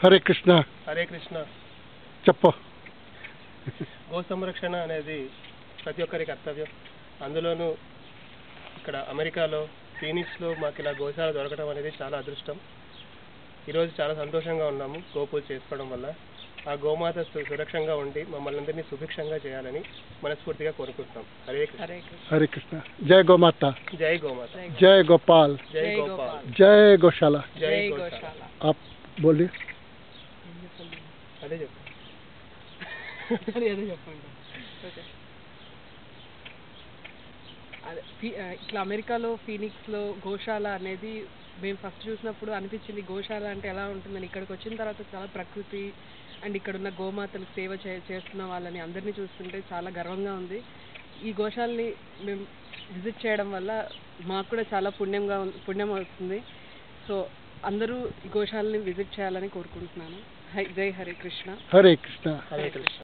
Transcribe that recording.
హరే కృష్ణ హరే కృష్ణ చెప్పు గో సంరక్షణ అనేది ప్రతి ఒక్కరి కర్తవ్యం అందులోనూ ఇక్కడ అమెరికాలో ఫీనిక్స్లో మాకు ఇలా గోశాల దొరకడం అనేది చాలా అదృష్టం ఈరోజు చాలా సంతోషంగా ఉన్నాము గోపూజ చేసుకోవడం వల్ల ఆ గోమాత సు- సురక్షంగా ఉండి మమ్మల్ని అందరినీ సుభిక్షంగా చేయాలని మనస్ఫూర్తిగా కోరుకుంటున్నాం హరే కృష్ణ హరే కృష్ణ హరే కృష్ణ జై గోమాత జై గోమాత జై గోపాల్ జై జై గోపాల్ గోపాల్. జై గోశాల జై జై గోశాల గోశాల आप बोलिए అదే చెప్పు అది ఏదో చెప్పండి ఓకే అదే ఫీ- ఆ, ఇట్లా అమెరికాలో ఫీనిక్స్లో గోశాల అనేది మేము ఫస్ట్ చూసినప్పుడు అనిపించింది గోశాల అంటే ఎలా ఉంటుందని ఇక్కడికి వచ్చిన తర్వాత చాలా ప్రకృతి అండ్ ఇక్కడ ఉన్న గోమాతలకు సేవ చే చేస్తున్న వాళ్ళని అందరినీ చూస్తుంటే చాలా గర్వంగా ఉంది ఈ గోశాలని మేము విజిట్ చేయడం వల్ల మాకు కూడా చాలా పుణ్యంగా ఉం- పుణ్యం వస్తుంది సో అందరూ ఈ గోశాలని విజిట్ చేయాలని కోరుకుంటున్నాను హై జై హరే కృష్ణ हरे कृष्णा హరే కృష్ణ